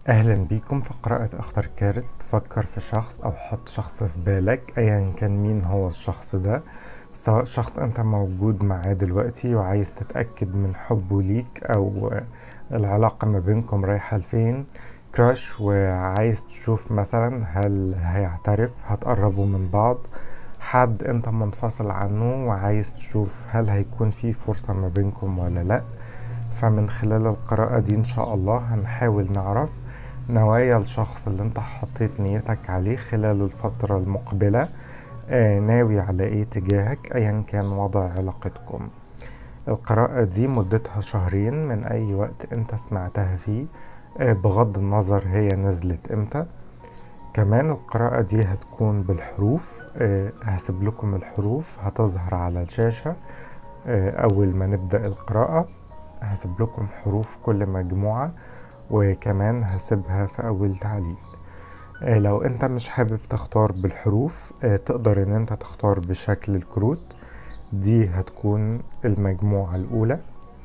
أهلا بيكم في قراءة أخطر كارت فكر في شخص أو حط شخص في بالك أيا كان مين هو الشخص ده سواء شخص أنت موجود معاه دلوقتي وعايز تتأكد من حبه ليك أو العلاقة ما بينكم رايحة لفين كراش وعايز تشوف مثلا هل هيعترف هتقربوا من بعض حد انت منفصل عنه وعايز تشوف هل هيكون في فرصة ما بينكم ولا لأ فمن خلال القراءة دي إن شاء الله هنحاول نعرف نوايا الشخص اللي انت حطيت نيتك عليه خلال الفترة المقبلة آه ناوي على ايه تجاهك ايا كان وضع علاقتكم القراءة دي مدتها شهرين من اي وقت انت سمعتها فيه آه بغض النظر هي نزلت امتى كمان القراءة دي هتكون بالحروف آه هسيب لكم الحروف هتظهر على الشاشة آه أول ما نبدأ القراءة هسيب لكم حروف كل مجموعة وكمان هسيبها في أول تعليق آه لو انت مش حابب تختار بالحروف آه تقدر ان انت تختار بشكل الكروت دي هتكون المجموعة الأولى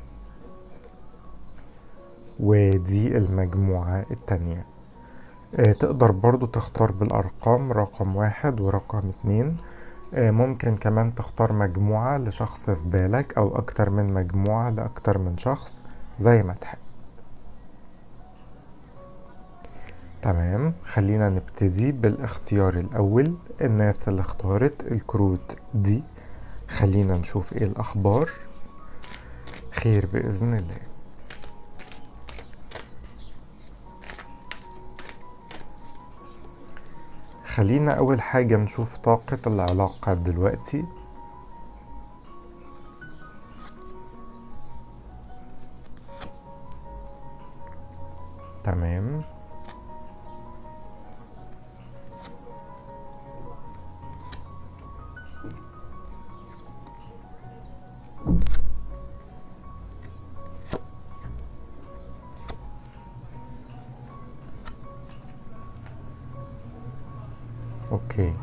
ودي المجموعة التانية آه تقدر برضو تختار بالأرقام رقم واحد ورقم اتنين ممكن كمان تختار مجموعة لشخص في بالك أو أكتر من مجموعة لأكتر من شخص زي ما تحب تمام خلينا نبتدي بالاختيار الأول الناس اللي اختارت الكروت دي خلينا نشوف ايه الأخبار خير بإذن الله خلينا أول حاجة نشوف طاقة العلاقة دلوقتي تمام اوكي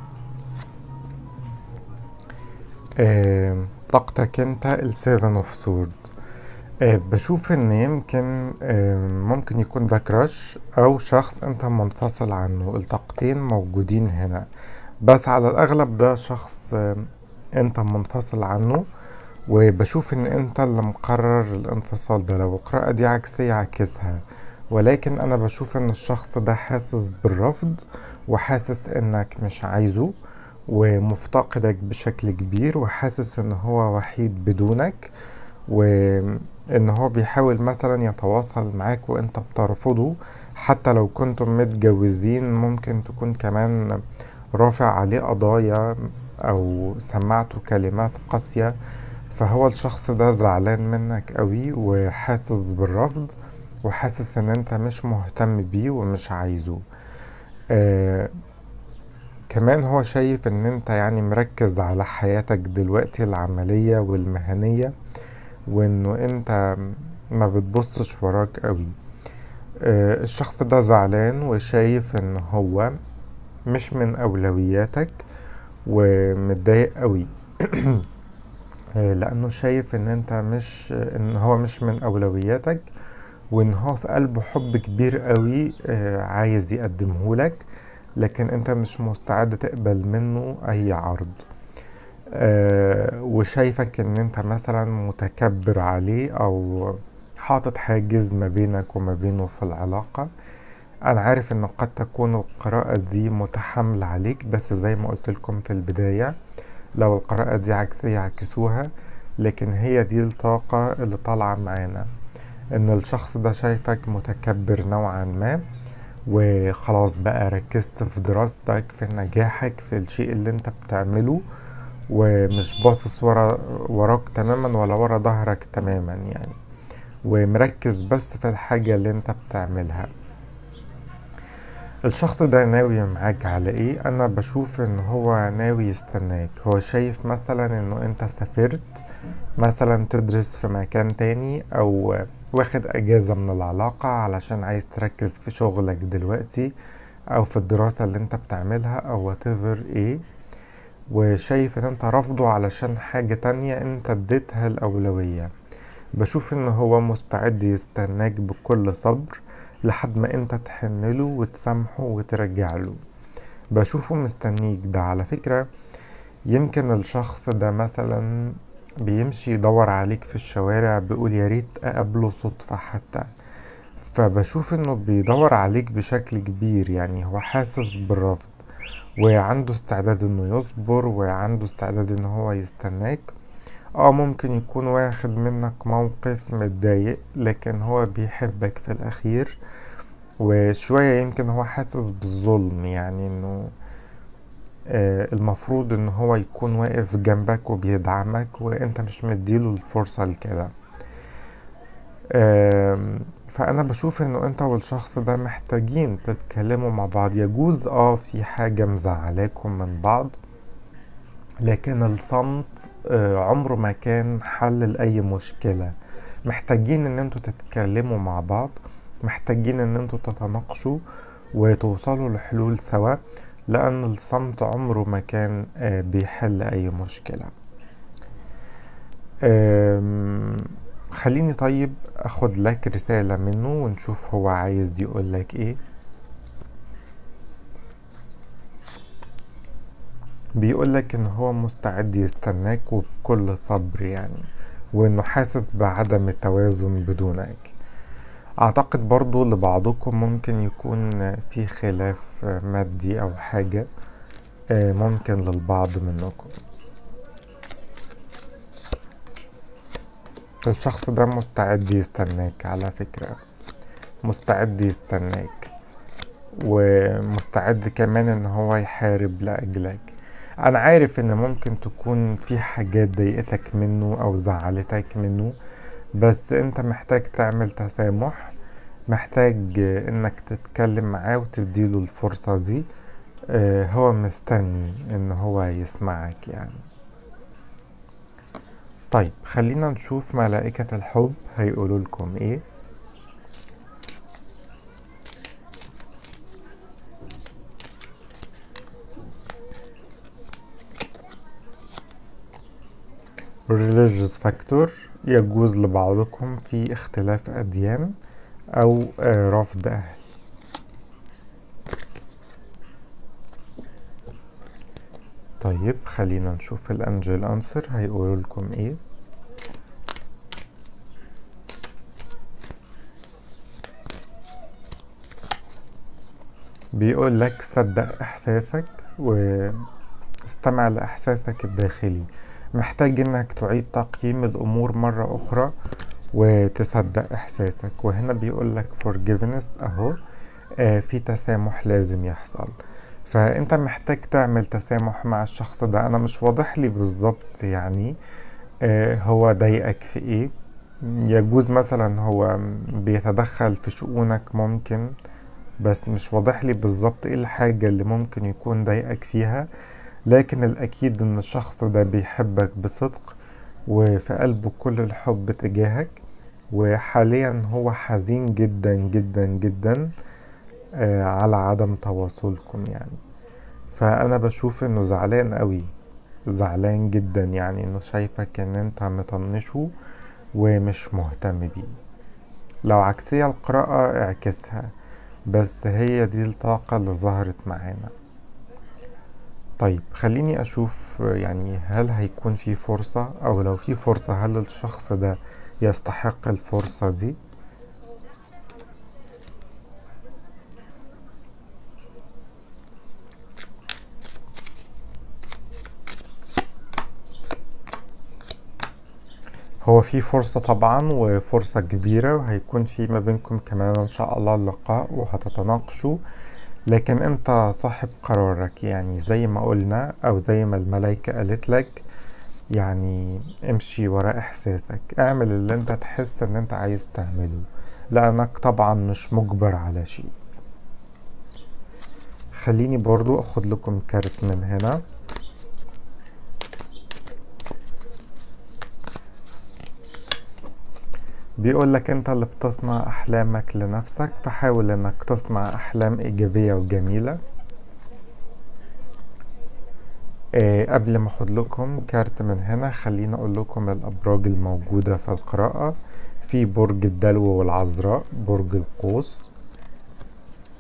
آه، طاقتك انت السيفن اوف سورد آه، بشوف ان يمكن آه، ممكن يكون ده كراش او شخص انت منفصل عنه الطاقتين موجودين هنا بس على الاغلب ده شخص آه، انت منفصل عنه وبشوف ان انت اللي مقرر الانفصال ده لو القراءة دي عكسية عكسها ولكن انا بشوف ان الشخص ده حاسس بالرفض وحاسس انك مش عايزه ومفتقدك بشكل كبير وحاسس ان هو وحيد بدونك وان هو بيحاول مثلا يتواصل معاك وانت بترفضه حتى لو كنتم متجوزين ممكن تكون كمان رافع عليه قضايا او سمعته كلمات قاسية فهو الشخص ده زعلان منك قوي وحاسس بالرفض وحاسس ان انت مش مهتم بيه ومش عايزه آه كمان هو شايف ان انت يعني مركز على حياتك دلوقتي العملية والمهنية وانه انت ما بتبصش وراك قوي آه الشخص ده زعلان وشايف ان هو مش من اولوياتك ومتضايق قوي آه لانه شايف ان انت مش ان هو مش من اولوياتك وان هو في قلبه حب كبير قوي آه عايز يقدمه لك لكن انت مش مستعد تقبل منه اي عرض آه وشايفك ان انت مثلا متكبر عليه او حاطط حاجز ما بينك وما بينه في العلاقة انا عارف ان قد تكون القراءة دي متحاملة عليك بس زي ما قلت لكم في البداية لو القراءة دي عكسية عكسوها لكن هي دي الطاقة اللي طالعة معانا ان الشخص ده شايفك متكبر نوعا ما وخلاص بقى ركزت في دراستك في نجاحك في الشيء اللي انت بتعمله ومش باصص ورا وراك تماما ولا ورا ظهرك تماما يعني ومركز بس في الحاجة اللي انت بتعملها الشخص ده ناوي معاك على ايه انا بشوف ان هو ناوي يستناك هو شايف مثلا انه انت سافرت مثلا تدرس في مكان تاني او واخد اجازة من العلاقة علشان عايز تركز في شغلك دلوقتي او في الدراسة اللي انت بتعملها او whatever ايه وشايف ان انت رافضه علشان حاجة تانية انت اديتها الاولوية بشوف ان هو مستعد يستناك بكل صبر لحد ما انت تحنله وتسامحه وترجع له بشوفه مستنيك ده على فكرة يمكن الشخص ده مثلا بيمشي يدور عليك في الشوارع بيقول يا ريت اقابله صدفة حتى فبشوف انه بيدور عليك بشكل كبير يعني هو حاسس بالرفض وعنده استعداد انه يصبر وعنده استعداد ان هو يستناك اه ممكن يكون واخد منك موقف متضايق لكن هو بيحبك في الاخير وشوية يمكن هو حاسس بالظلم يعني انه آه المفروض ان هو يكون واقف جنبك وبيدعمك وانت مش مديله الفرصة لكده آه فانا بشوف انه انت والشخص ده محتاجين تتكلموا مع بعض يجوز اه في حاجة مزعلاكم من بعض لكن الصمت آه عمره ما كان حل لأي مشكلة محتاجين ان انتوا تتكلموا مع بعض محتاجين ان انتوا تتناقشوا وتوصلوا لحلول سوا لان الصمت عمره ما كان آه بيحل اي مشكلة خليني طيب اخد لك رسالة منه ونشوف هو عايز يقول لك ايه بيقول لك ان هو مستعد يستناك وبكل صبر يعني وانه حاسس بعدم التوازن بدونك اعتقد برضو لبعضكم ممكن يكون في خلاف مادي او حاجة ممكن للبعض منكم الشخص ده مستعد يستناك على فكرة مستعد يستناك ومستعد كمان ان هو يحارب لأجلك انا عارف ان ممكن تكون في حاجات ضايقتك منه او زعلتك منه بس انت محتاج تعمل تسامح محتاج انك تتكلم معاه وتديله الفرصة دي هو مستني ان هو يسمعك يعني طيب خلينا نشوف ملائكة الحب هيقولوا لكم ايه religious factor يجوز لبعضكم في اختلاف أديان أو رفض أهل طيب خلينا نشوف الأنجل أنسر هيقولوا لكم إيه بيقول لك صدق إحساسك واستمع لإحساسك الداخلي محتاج إنك تعيد تقييم الأمور مرة أخرى وتصدق إحساسك وهنا بيقول لك forgiveness أهو آه في تسامح لازم يحصل فأنت محتاج تعمل تسامح مع الشخص ده أنا مش واضح لي بالظبط يعني آه هو ضايقك في إيه يجوز مثلا هو بيتدخل في شؤونك ممكن بس مش واضح لي بالظبط ايه الحاجة اللي ممكن يكون ضايقك فيها لكن الأكيد إن الشخص ده بيحبك بصدق وفي قلبه كل الحب تجاهك وحاليا هو حزين جدا جدا جدا آه على عدم تواصلكم يعني فأنا بشوف إنه زعلان قوي زعلان جدا يعني إنه شايفك إن أنت مطنشه ومش مهتم بيه لو عكسية القراءة اعكسها بس هي دي الطاقة اللي ظهرت معانا طيب خليني أشوف يعني هل هيكون في فرصة أو لو في فرصة هل الشخص ده يستحق الفرصة دي هو في فرصة طبعا وفرصة كبيرة وهيكون في ما بينكم كمان ان شاء الله اللقاء وهتتناقشوا لكن انت صاحب قرارك يعني زي ما قلنا او زي ما الملايكة قالت لك يعني امشي ورا احساسك اعمل اللي انت تحس ان انت عايز تعمله لانك طبعا مش مجبر على شيء خليني برضو اخد لكم كارت من هنا بيقول لك انت اللي بتصنع احلامك لنفسك فحاول انك تصنع احلام ايجابية وجميلة إيه قبل ما اخد لكم كارت من هنا خليني اقول لكم الابراج الموجودة في القراءة في برج الدلو والعذراء برج القوس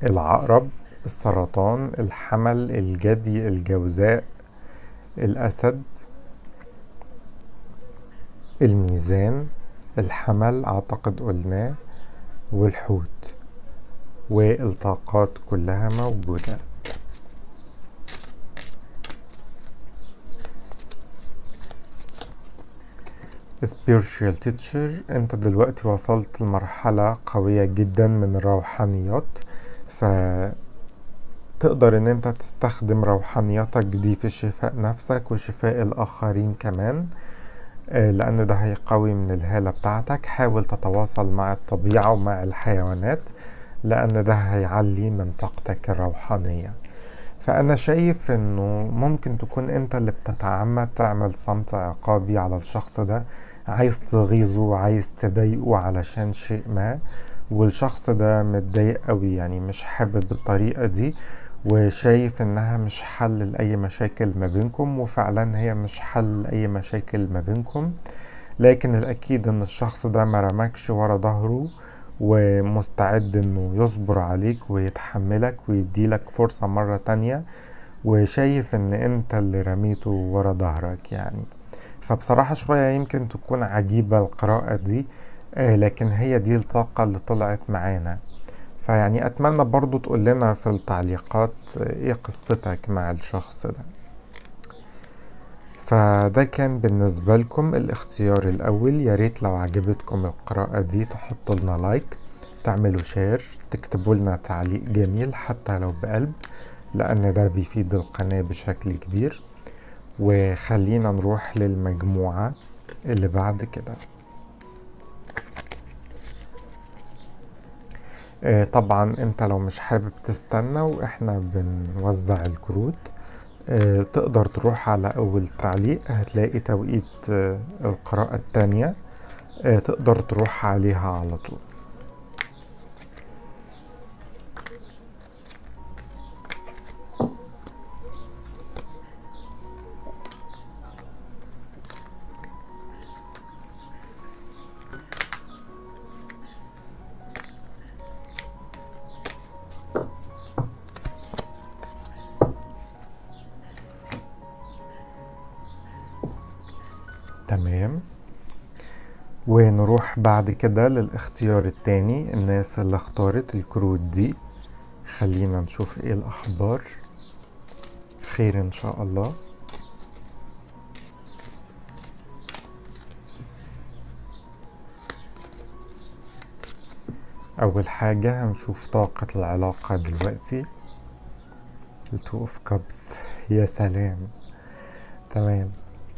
العقرب السرطان الحمل الجدي الجوزاء الأسد الميزان الحمل أعتقد قلناه والحوت والطاقات كلها موجودة spiritual teacher انت دلوقتي وصلت لمرحلة قوية جدا من الروحانيات فتقدر ان انت تستخدم روحانياتك دي في شفاء نفسك وشفاء الاخرين كمان لان ده هيقوي من الهالة بتاعتك حاول تتواصل مع الطبيعة ومع الحيوانات لان ده هيعلي من طاقتك الروحانية فأنا شايف إنه ممكن تكون أنت اللي بتتعمد تعمل صمت عقابي على الشخص ده عايز تغيظه عايز تضايقه علشان شيء ما والشخص ده متضايق قوي يعني مش حابب الطريقة دي وشايف انها مش حل لأي مشاكل ما بينكم وفعلا هي مش حل لأي مشاكل ما بينكم لكن الأكيد ان الشخص ده ما رمكش ورا ظهره ومستعد انه يصبر عليك ويتحملك ويديلك فرصة مرة تانية وشايف ان انت اللي رميته ورا ظهرك يعني فبصراحة شوية يمكن تكون عجيبة القراءة دي آه لكن هي دي الطاقة اللي طلعت معانا فيعني أتمنى برضو تقول لنا في التعليقات إيه قصتك مع الشخص ده فده كان بالنسبة لكم الاختيار الأول يا ريت لو عجبتكم القراءة دي تحطوا لنا لايك تعملوا شير تكتبوا لنا تعليق جميل حتى لو بقلب لأن ده بيفيد القناة بشكل كبير وخلينا نروح للمجموعة اللي بعد كده آه طبعا انت لو مش حابب تستنى واحنا بنوزع الكروت آه تقدر تروح على اول تعليق هتلاقي توقيت آه القراءة التانية تقدر تروح عليها على طول تمام ونروح بعد كده للاختيار التاني الناس اللي اختارت الكروت دي خلينا نشوف ايه الاخبار خير ان شاء الله اول حاجة هنشوف طاقة العلاقة دلوقتي التو اوف كابس يا سلام تمام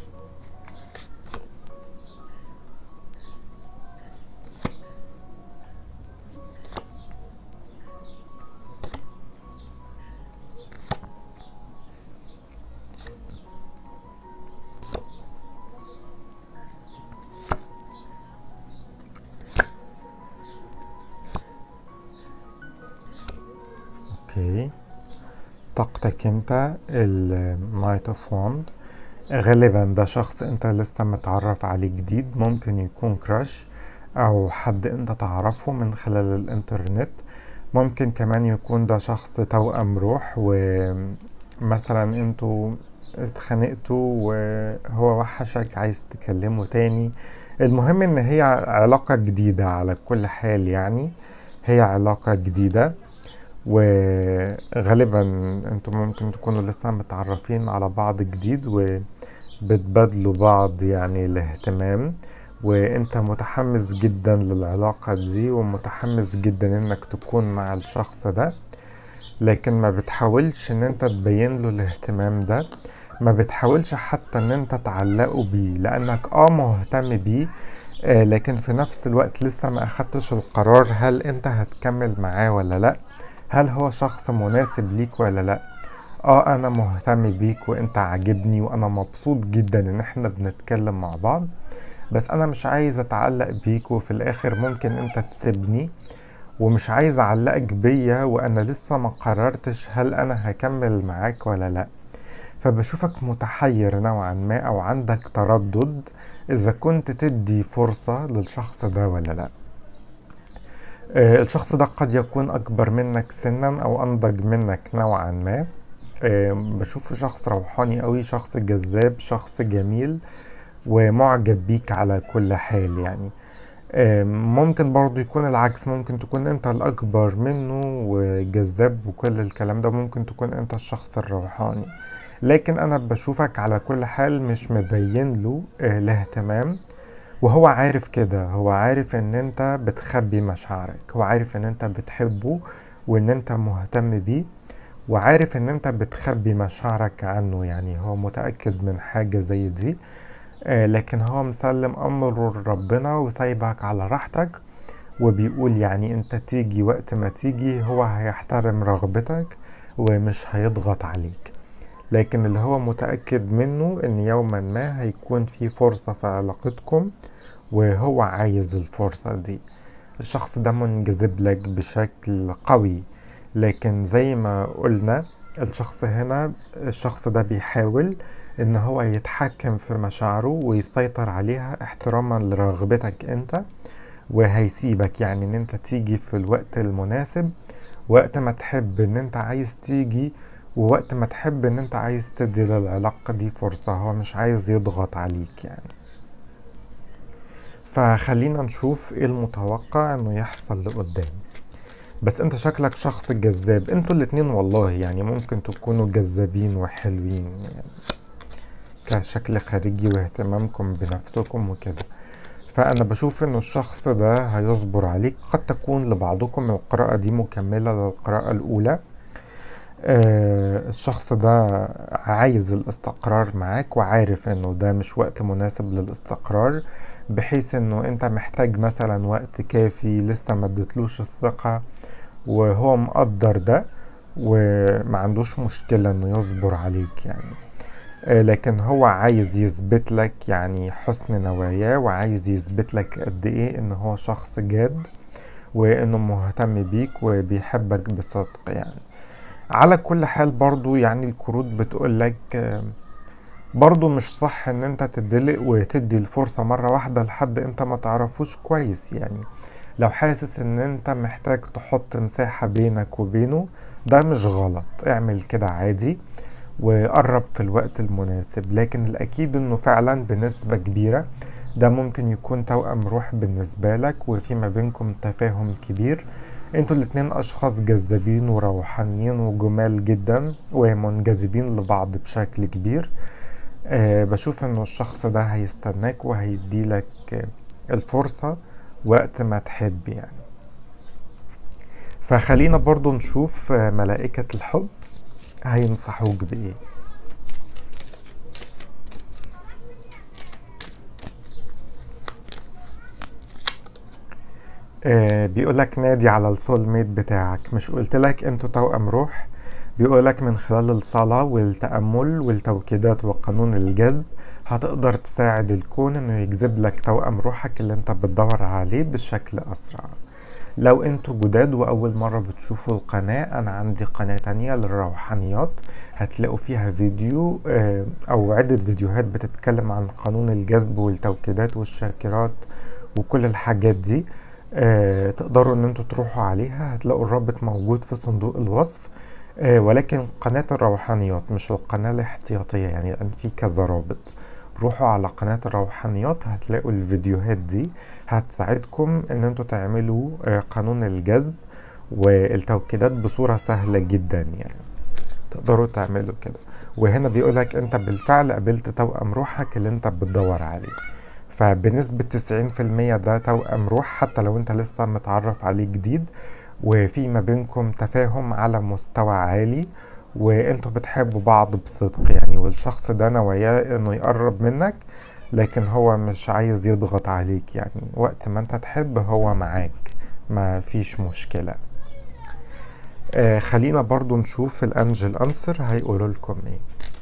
اوكي طاقتك انت النايت اوف واند غالبا ده شخص انت لسه متعرف عليه جديد ممكن يكون كراش او حد انت تعرفه من خلال الانترنت ممكن كمان يكون ده شخص توأم روح ومثلا انتوا اتخانقتوا وهو وحشك عايز تكلمه تاني المهم ان هي علاقة جديدة على كل حال يعني هي علاقة جديدة وغالبا انتم ممكن تكونوا لسه متعرفين على بعض جديد وبتبادلوا بعض يعني الاهتمام وانت متحمس جدا للعلاقة دي ومتحمس جدا انك تكون مع الشخص ده لكن ما بتحاولش ان انت تبين له الاهتمام ده ما بتحاولش حتى ان انت تعلقه بيه لانك اه مهتم بيه آه لكن في نفس الوقت لسه ما اخدتش القرار هل انت هتكمل معاه ولا لا هل هو شخص مناسب ليك ولا لا اه انا مهتم بيك وانت عاجبني وانا مبسوط جدا ان احنا بنتكلم مع بعض بس انا مش عايز اتعلق بيك وفي الاخر ممكن انت تسيبني ومش عايز اعلقك بيا وانا لسه ما قررتش هل انا هكمل معاك ولا لا فبشوفك متحير نوعا ما او عندك تردد اذا كنت تدي فرصة للشخص ده ولا لا آه، الشخص ده قد يكون أكبر منك سنا أو أنضج منك نوعا ما آه، بشوفه شخص روحاني قوي شخص جذاب شخص جميل ومعجب بيك على كل حال يعني آه، ممكن برضو يكون العكس ممكن تكون انت الأكبر منه وجذاب وكل الكلام ده ممكن تكون انت الشخص الروحاني لكن أنا بشوفك على كل حال مش مبين له الاهتمام وهو عارف كده هو عارف ان انت بتخبي مشاعرك هو عارف ان انت بتحبه وان انت مهتم بيه وعارف ان انت بتخبي مشاعرك عنه يعني هو متأكد من حاجة زي دي آه لكن هو مسلم امره لربنا وسايبك على راحتك وبيقول يعني انت تيجي وقت ما تيجي هو هيحترم رغبتك ومش هيضغط عليك لكن اللي هو متأكد منه ان يوما ما هيكون في فرصة في علاقتكم وهو عايز الفرصة دي الشخص ده منجذب لك بشكل قوي لكن زي ما قلنا الشخص هنا الشخص ده بيحاول ان هو يتحكم في مشاعره ويسيطر عليها احتراما لرغبتك انت وهيسيبك يعني ان انت تيجي في الوقت المناسب وقت ما تحب ان انت عايز تيجي ووقت ما تحب ان انت عايز تدي للعلاقة دي فرصة هو مش عايز يضغط عليك يعني فخلينا نشوف ايه المتوقع انه يحصل لقدام بس انت شكلك شخص جذاب انتوا الاتنين والله يعني ممكن تكونوا جذابين وحلوين يعني كشكل خارجي واهتمامكم بنفسكم وكده فانا بشوف انه الشخص ده هيصبر عليك قد تكون لبعضكم القراءة دي مكملة للقراءة الاولى آه الشخص ده عايز الاستقرار معاك وعارف انه ده مش وقت مناسب للاستقرار بحيث انه انت محتاج مثلا وقت كافي لسه ما اديتلوش الثقة وهو مقدر ده وما عندوش مشكلة انه يصبر عليك يعني آه، لكن هو عايز يثبت لك يعني حسن نواياه وعايز يثبت لك قد ايه ان هو شخص جاد وانه مهتم بيك وبيحبك بصدق يعني على كل حال برضو يعني الكروت بتقول لك آه، برضو مش صح ان انت تدلق وتدي الفرصة مرة واحدة لحد انت ما تعرفوش كويس يعني لو حاسس ان انت محتاج تحط مساحة بينك وبينه ده مش غلط اعمل كده عادي وقرب في الوقت المناسب لكن الاكيد انه فعلا بنسبة كبيرة ده ممكن يكون توأم روح بالنسبة لك وفي ما بينكم تفاهم كبير انتوا الاتنين اشخاص جذابين وروحانيين وجمال جدا ومنجذبين لبعض بشكل كبير أه بشوف انه الشخص ده هيستناك وهيديلك الفرصة وقت ما تحب يعني فخلينا برضو نشوف ملائكة الحب هينصحوك بإيه آه بيقولك نادي على السول ميت بتاعك مش قلتلك انتوا توأم روح بيقولك من خلال الصلاة والتأمل والتوكيدات وقانون الجذب هتقدر تساعد الكون انه يجذب لك توأم روحك اللي انت بتدور عليه بشكل اسرع لو انتوا جداد واول مرة بتشوفوا القناة انا عندي قناة تانية للروحانيات هتلاقوا فيها فيديو آه، او عدة فيديوهات بتتكلم عن قانون الجذب والتوكيدات والشاكرات وكل الحاجات دي آه، تقدروا ان انتوا تروحوا عليها هتلاقوا الرابط موجود في صندوق الوصف آه، ولكن قناة الروحانيات مش القناة الاحتياطية يعني لأن في كذا رابط روحوا على قناة الروحانيات هتلاقوا الفيديوهات دي هتساعدكم ان انتوا تعملوا آه، قانون الجذب والتوكيدات بصورة سهلة جدا يعني تقدروا تعملوا كده وهنا بيقولك انت بالفعل قابلت توأم روحك اللي انت بتدور عليه فبنسبة 90% ده توأم روح حتى لو انت لسه متعرف عليه جديد وفي ما بينكم تفاهم على مستوى عالي وانتوا بتحبوا بعض بصدق يعني والشخص ده نواياه انه يقرب منك لكن هو مش عايز يضغط عليك يعني وقت ما انت تحب هو معاك ما فيش مشكلة آه خلينا برضو نشوف الانجل انسر هيقولوا لكم ايه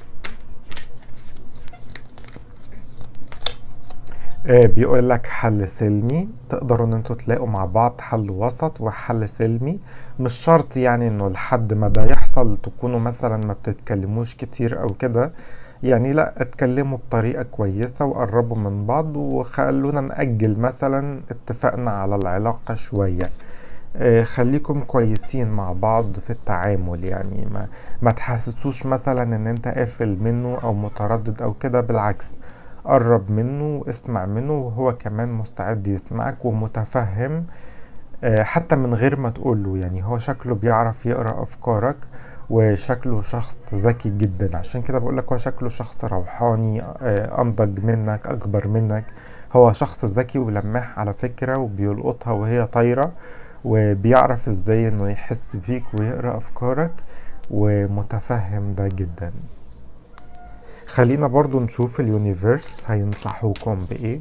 آه بيقول لك حل سلمي تقدروا ان انتوا تلاقوا مع بعض حل وسط وحل سلمي مش شرط يعني انه لحد ما ده يحصل تكونوا مثلا ما بتتكلموش كتير او كده يعني لا اتكلموا بطريقة كويسة وقربوا من بعض وخلونا نأجل مثلا اتفقنا على العلاقة شوية آه، خليكم كويسين مع بعض في التعامل يعني ما, ما تحسسوش مثلا ان انت قافل منه او متردد او كده بالعكس قرب منه اسمع منه وهو كمان مستعد يسمعك ومتفهم آه، حتى من غير ما تقوله يعني هو شكله بيعرف يقرأ أفكارك وشكله شخص ذكي جدا عشان كده بقولك هو شكله شخص روحاني آه، أنضج منك أكبر منك هو شخص ذكي ولماح على فكرة وبيلقطها وهي طايرة وبيعرف ازاي انه يحس بيك ويقرأ أفكارك ومتفهم ده جدا خلينا برضو نشوف اليونيفرس هينصحوكم بإيه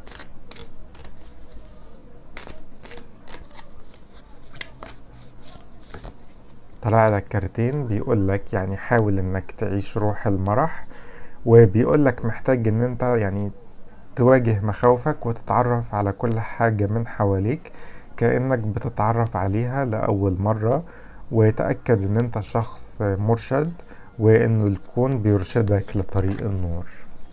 طلع لك كارتين بيقول لك يعني حاول انك تعيش روح المرح وبيقول لك محتاج ان انت يعني تواجه مخاوفك وتتعرف على كل حاجة من حواليك كأنك بتتعرف عليها لأول مرة وتأكد ان انت شخص مرشد وانه الكون بيرشدك لطريق النور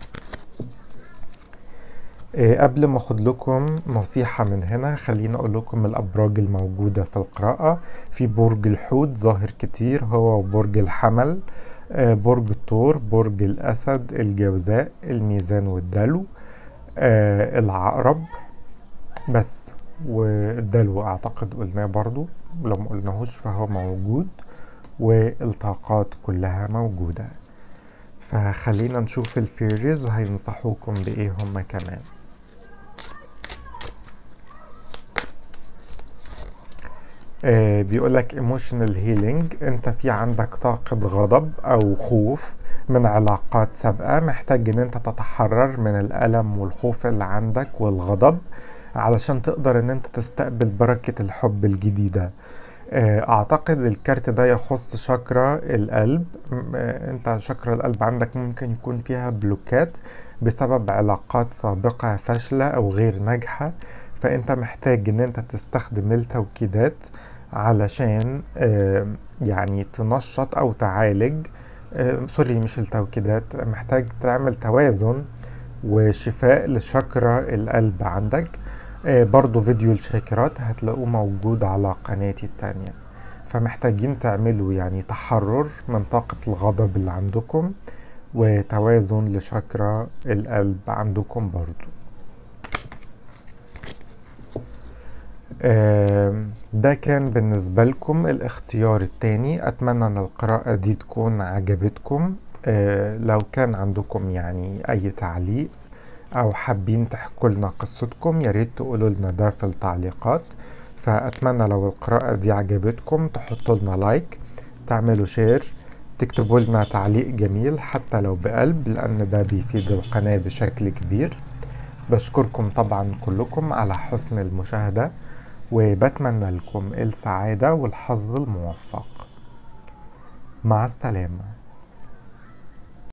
إيه قبل ما اخد لكم نصيحة من هنا خليني اقول لكم الابراج الموجودة في القراءة في برج الحوت ظاهر كتير هو برج الحمل آه برج الثور برج الاسد الجوزاء الميزان والدلو آه العقرب بس والدلو اعتقد قلناه برضو لو ما قلناهوش فهو موجود والطاقات كلها موجودة فخلينا نشوف الفيريز هينصحوكم بإيه هما كمان آه بيقولك emotional healing انت في عندك طاقة غضب او خوف من علاقات سابقة محتاج ان انت تتحرر من الألم والخوف اللي عندك والغضب علشان تقدر ان انت تستقبل بركة الحب الجديدة اعتقد الكارت ده يخص شاكرا القلب انت شاكرا القلب عندك ممكن يكون فيها بلوكات بسبب علاقات سابقة فاشلة او غير ناجحة فانت محتاج ان انت تستخدم التوكيدات علشان يعني تنشط او تعالج سوري مش التوكيدات محتاج تعمل توازن وشفاء لشاكرا القلب عندك برضو فيديو الشاكرات هتلاقوه موجود على قناتي التانية فمحتاجين تعملوا يعني تحرر من طاقة الغضب اللي عندكم وتوازن لشاكرا القلب عندكم برضو ده كان بالنسبة لكم الاختيار التاني أتمنى أن القراءة دي تكون عجبتكم لو كان عندكم يعني أي تعليق أو حابين تحكوا لنا قصتكم ياريت تقولوا لنا ده في التعليقات فأتمنى لو القراءة دي عجبتكم تحطوا لنا لايك تعملوا شير تكتبوا لنا تعليق جميل حتى لو بقلب لأن ده بيفيد القناة بشكل كبير بشكركم طبعا كلكم على حسن المشاهدة وبتمنى لكم السعادة والحظ الموفق مع السلامة